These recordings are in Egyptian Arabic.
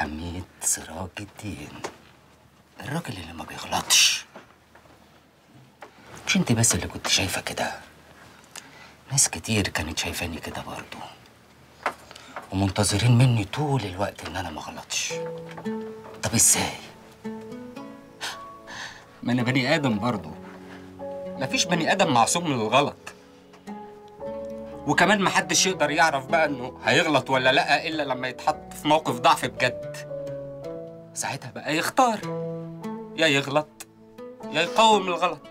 حميد سراج الدين الراجل اللي ما بيغلطش مش انت بس اللي كنت شايفه كده ناس كتير كانت شايفاني كده برضو ومنتظرين مني طول الوقت ان انا ما غلطش طب ازاي ما انا بني ادم برضو مفيش بني ادم معصوم من الغلط وكمان محدش يقدر يعرف بقى انه هيغلط ولا لا الا لما يتحط في موقف ضعف بجد ساعتها بقى يختار يا يغلط يا يقاوم الغلط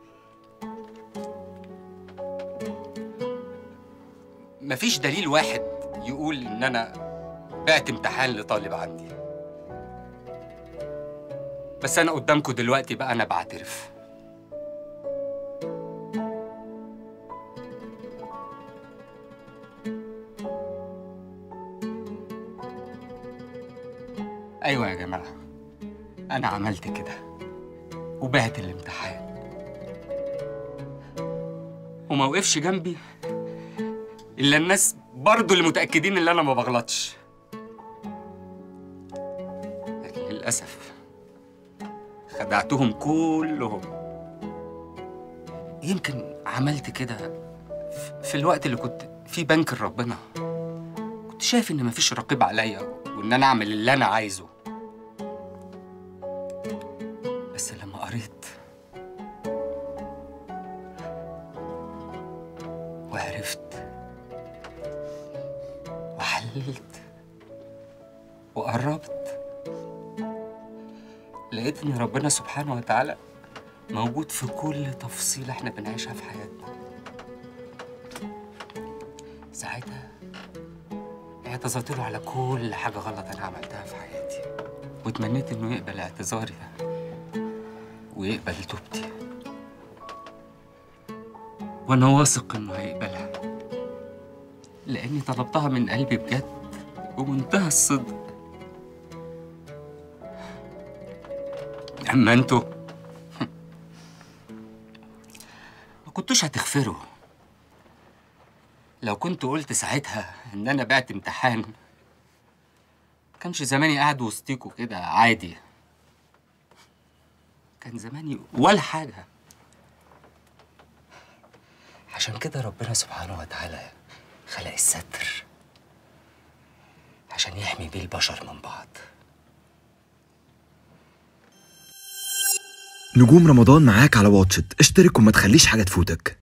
مفيش دليل واحد يقول ان انا بعت امتحان لطالب عندي بس انا قدامكم دلوقتي بقى انا بعترف ايوه يا جماعه انا عملت كده وبعت الامتحان وما وقفش جنبي الا الناس برضو اللي متاكدين ان انا ما بغلطش لكن للاسف خدعتهم كلهم يمكن عملت كده ف- في الوقت اللي كنت في بنك ربنا كنت شايف ان مفيش رقيب عليا وان انا اعمل اللي انا عايزه بس لما قريت وعرفت وحللت وقربت لقيت ان ربنا سبحانه وتعالى موجود في كل تفصيلة احنا بنعيشها في حياتنا ساعتها اعتذرت له على كل حاجة غلط أنا عملتها في حياتي وتمنيت إنه يقبل اعتذاري ده ويقبل توبتي وأنا واثق إنه هيقبلها لأني طلبتها من قلبي بجد ومنتهى الصدق أما أنتوا ما كنتوش هتغفروا لو كنت قلت ساعتها ان انا بعت امتحان كانش زماني قاعد وسطيكوا كده عادي كان زماني ولا حاجة عشان كده ربنا سبحانه وتعالى خلق الستر عشان يحمي بيه البشر من بعض نجوم رمضان معاك على واتشت اشترك وما تخليش حاجة تفوتك